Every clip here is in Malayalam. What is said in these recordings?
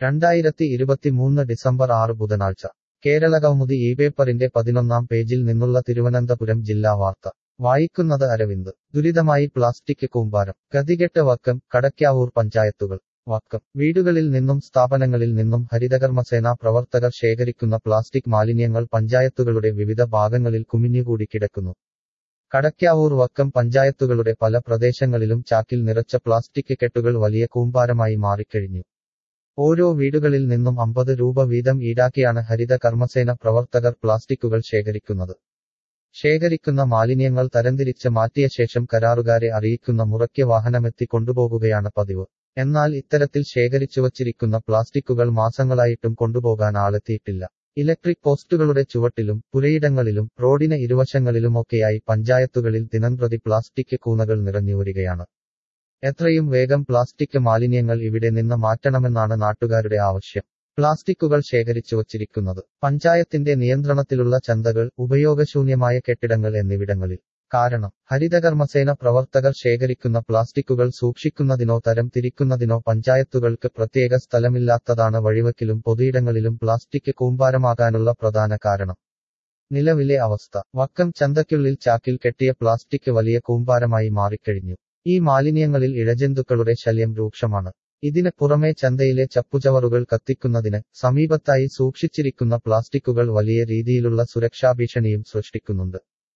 രണ്ടായിരത്തി ഇരുപത്തിമൂന്ന് ഡിസംബർ ആറ് ബുധനാഴ്ച കേരള കൗമുദി ഈ പേപ്പറിന്റെ പതിനൊന്നാം പേജിൽ നിന്നുള്ള തിരുവനന്തപുരം ജില്ലാ വാർത്ത വായിക്കുന്നത് അരവിന്ദ് ദുരിതമായി പ്ലാസ്റ്റിക് കൂമ്പാരം ഗതികെട്ട് വക്കം കടയ്ക്കാവൂർ പഞ്ചായത്തുകൾ വക്കം വീടുകളിൽ നിന്നും സ്ഥാപനങ്ങളിൽ നിന്നും ഹരിതകർമ്മസേനാ പ്രവർത്തകർ ശേഖരിക്കുന്ന പ്ലാസ്റ്റിക് മാലിന്യങ്ങൾ പഞ്ചായത്തുകളുടെ വിവിധ ഭാഗങ്ങളിൽ കുമിഞ്ഞുകൂടി കിടക്കുന്നു കടയ്ക്കാവൂർ വക്കം പഞ്ചായത്തുകളുടെ പല പ്രദേശങ്ങളിലും ചാക്കിൽ നിറച്ച പ്ലാസ്റ്റിക് കെട്ടുകൾ വലിയ കൂമ്പാരമായി മാറിക്കഴിഞ്ഞു ഓരോ വീടുകളിൽ നിന്നും അമ്പത് രൂപ വീതം ഈടാക്കിയാണ് ഹരിത കർമ്മസേന പ്രവർത്തകർ പ്ലാസ്റ്റിക്കുകൾ ശേഖരിക്കുന്നത് ശേഖരിക്കുന്ന മാലിന്യങ്ങൾ തരംതിരിച്ച് മാറ്റിയ ശേഷം കരാറുകാരെ അറിയിക്കുന്ന മുറയ്ക്ക് വാഹനമെത്തി കൊണ്ടുപോകുകയാണ് പതിവ് എന്നാൽ ഇത്തരത്തിൽ ശേഖരിച്ചുവച്ചിരിക്കുന്ന പ്ലാസ്റ്റിക്കുകൾ മാസങ്ങളായിട്ടും കൊണ്ടുപോകാൻ ആളെത്തിയിട്ടില്ല ഇലക്ട്രിക് പോസ്റ്റുകളുടെ ചുവട്ടിലും പുരയിടങ്ങളിലും റോഡിന് ഇരുവശങ്ങളിലുമൊക്കെയായി പഞ്ചായത്തുകളിൽ ദിനംപ്രതി പ്ലാസ്റ്റിക് കൂനകൾ നിറഞ്ഞുവരികയാണ് എത്രയും വേഗം പ്ലാസ്റ്റിക് മാലിന്യങ്ങൾ ഇവിടെ നിന്ന് മാറ്റണമെന്നാണ് നാട്ടുകാരുടെ ആവശ്യം പ്ലാസ്റ്റിക്കുകൾ ശേഖരിച്ചു വച്ചിരിക്കുന്നത് പഞ്ചായത്തിന്റെ നിയന്ത്രണത്തിലുള്ള ചന്തകൾ ഉപയോഗശൂന്യമായ കെട്ടിടങ്ങൾ എന്നിവിടങ്ങളിൽ കാരണം ഹരിതകർമ്മസേന പ്രവർത്തകർ ശേഖരിക്കുന്ന പ്ലാസ്റ്റിക്കുകൾ സൂക്ഷിക്കുന്നതിനോ തരം തിരിക്കുന്നതിനോ പഞ്ചായത്തുകൾക്ക് പ്രത്യേക സ്ഥലമില്ലാത്തതാണ് വഴിവക്കിലും പൊതുയിടങ്ങളിലും പ്ലാസ്റ്റിക് കൂമ്പാരമാകാനുള്ള പ്രധാന കാരണം നിലവിലെ അവസ്ഥ വക്കം ചന്തയ്ക്കുള്ളിൽ ചാക്കിൽ കെട്ടിയ പ്ലാസ്റ്റിക് വലിയ കൂമ്പാരമായി മാറിക്കഴിഞ്ഞു ഈ മാലിന്യങ്ങളിൽ ഇഴജന്തുക്കളുടെ ശല്യം രൂക്ഷമാണ് ഇതിന് പുറമെ ചന്തയിലെ ചപ്പുചവറുകൾ കത്തിക്കുന്നതിന് സമീപത്തായി സൂക്ഷിച്ചിരിക്കുന്ന പ്ലാസ്റ്റിക്കുകൾ വലിയ രീതിയിലുള്ള സുരക്ഷാഭീഷണിയും സൃഷ്ടിക്കുന്നുണ്ട്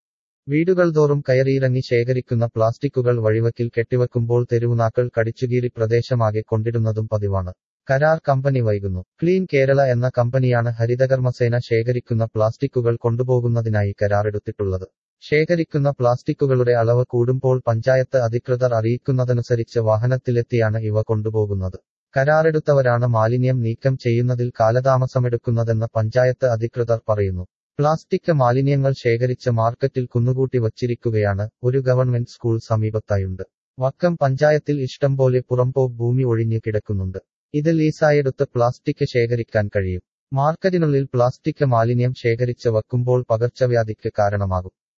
വീടുകൾ തോറും കയറിയിറങ്ങി ശേഖരിക്കുന്ന പ്ലാസ്റ്റിക്കുകൾ വഴിവക്കിൽ കെട്ടിവെക്കുമ്പോൾ തെരുവുനാക്കൾ കടിച്ചുകീറി പ്രദേശമാകെ കൊണ്ടിടുന്നതും പതിവാണ് കരാർ കമ്പനി വൈകുന്നു ക്ലീൻ കേരള എന്ന കമ്പനിയാണ് ഹരിതകർമ്മസേന ശേഖരിക്കുന്ന പ്ലാസ്റ്റിക്കുകൾ കൊണ്ടുപോകുന്നതിനായി കരാറെടുത്തിട്ടുള്ളത് ശേഖരിക്കുന്ന പ്ലാസ്റ്റിക്കുകളുടെ അളവ് കൂടുമ്പോൾ പഞ്ചായത്ത് അധികൃതർ അറിയിക്കുന്നതനുസരിച്ച് വാഹനത്തിലെത്തിയാണ് ഇവ കൊണ്ടുപോകുന്നത് കരാറെടുത്തവരാണ് മാലിന്യം നീക്കം ചെയ്യുന്നതിൽ കാലതാമസമെടുക്കുന്നതെന്ന് പഞ്ചായത്ത് അധികൃതർ പറയുന്നു പ്ലാസ്റ്റിക് മാലിന്യങ്ങൾ ശേഖരിച്ച് മാർക്കറ്റിൽ കുന്നുകൂട്ടി വച്ചിരിക്കുകയാണ് ഒരു ഗവൺമെന്റ് സ്കൂൾ സമീപത്തായുണ്ട് വക്കം പഞ്ചായത്തിൽ ഇഷ്ടംപോലെ പുറംപോ ഭൂമി ഒഴിഞ്ഞു കിടക്കുന്നുണ്ട് ഇത് ലീസായെടുത്ത് പ്ലാസ്റ്റിക് ശേഖരിക്കാൻ കഴിയും മാർക്കറ്റിനുള്ളിൽ പ്ലാസ്റ്റിക് മാലിന്യം ശേഖരിച്ച് വയ്ക്കുമ്പോൾ പകർച്ചവ്യാധിക്ക് കാരണമാകും